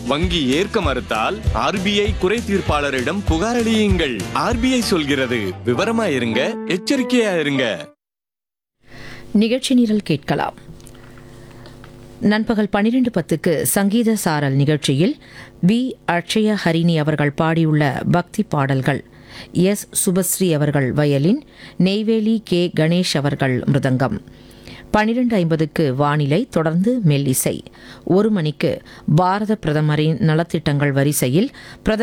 வங்கி ஏற்க மறுத்தால் ஆர்பிஐ குறை தீர்ப்பாளரிடம் புகாரளியுங்கள் ஆர்பிஐ சொல்கிறது விவரமா இருங்க எச்சரிக்கையா இருங்க நிகழ்ச்சி நிரல் கேட்கலாம் நண்பகல் பன்னிரண்டு பத்துக்கு சங்கீத சாரல் நிகழ்ச்சியில் வி அக்ஷய ஹரிணி அவர்கள் பாடியுள்ள பக்தி பாடல்கள் எஸ் சுபஸ்ரீ அவர்கள் வயலின் நெய்வேலி கே கணேஷ் அவர்கள் மிருதங்கம் பனிரெண்டு ஐம்பதுக்கு வானிலை தொடர்ந்து மெல்லிசை ஒரு மணிக்கு பாரத பிரதமரின் நலத்திட்டங்கள் வரிசையில் பிரதமர்